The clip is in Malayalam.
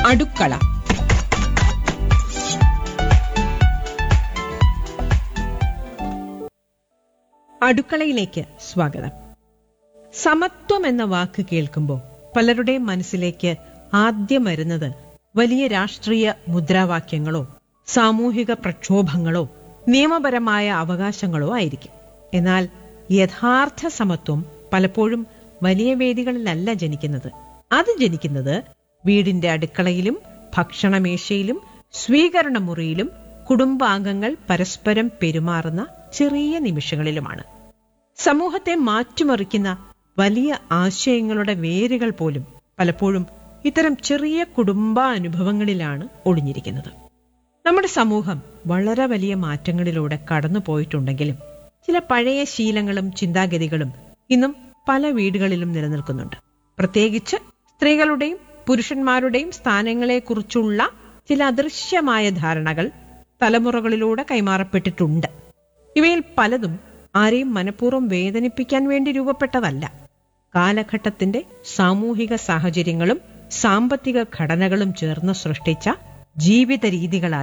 അടുക്കള അടുക്കളയിലേക്ക് സ്വാഗതം സമത്വം എന്ന വാക്ക് കേൾക്കുമ്പോൾ പലരുടെയും മനസ്സിലേക്ക് ആദ്യം വരുന്നത് വലിയ രാഷ്ട്രീയ മുദ്രാവാക്യങ്ങളോ സാമൂഹിക പ്രക്ഷോഭങ്ങളോ നിയമപരമായ അവകാശങ്ങളോ ആയിരിക്കും എന്നാൽ യഥാർത്ഥ സമത്വം പലപ്പോഴും വലിയ വേദികളിലല്ല ജനിക്കുന്നത് അത് ജനിക്കുന്നത് വീടിന്റെ അടുക്കളയിലും ഭക്ഷണമേശയിലും സ്വീകരണ മുറിയിലും കുടുംബാംഗങ്ങൾ പരസ്പരം പെരുമാറുന്ന ചെറിയ നിമിഷങ്ങളിലുമാണ് സമൂഹത്തെ മാറ്റിമറിക്കുന്ന വലിയ ആശയങ്ങളുടെ വേരുകൾ പോലും പലപ്പോഴും ഇത്തരം ചെറിയ കുടുംബാനുഭവങ്ങളിലാണ് ഒളിഞ്ഞിരിക്കുന്നത് നമ്മുടെ സമൂഹം വളരെ വലിയ മാറ്റങ്ങളിലൂടെ കടന്നു പോയിട്ടുണ്ടെങ്കിലും ചില പഴയ ശീലങ്ങളും ചിന്താഗതികളും ഇന്നും പല വീടുകളിലും നിലനിൽക്കുന്നുണ്ട് പ്രത്യേകിച്ച് സ്ത്രീകളുടെയും പുരുഷന്മാരുടെയും സ്ഥാനങ്ങളെക്കുറിച്ചുള്ള ചില അദൃശ്യമായ ധാരണകൾ തലമുറകളിലൂടെ കൈമാറപ്പെട്ടിട്ടുണ്ട് ഇവയിൽ പലതും ആരെയും മനഃപൂർവ്വം വേദനിപ്പിക്കാൻ വേണ്ടി രൂപപ്പെട്ടതല്ല കാലഘട്ടത്തിന്റെ സാമൂഹിക സാഹചര്യങ്ങളും സാമ്പത്തിക ഘടനകളും ചേർന്ന് സൃഷ്ടിച്ച ജീവിത രീതികളായി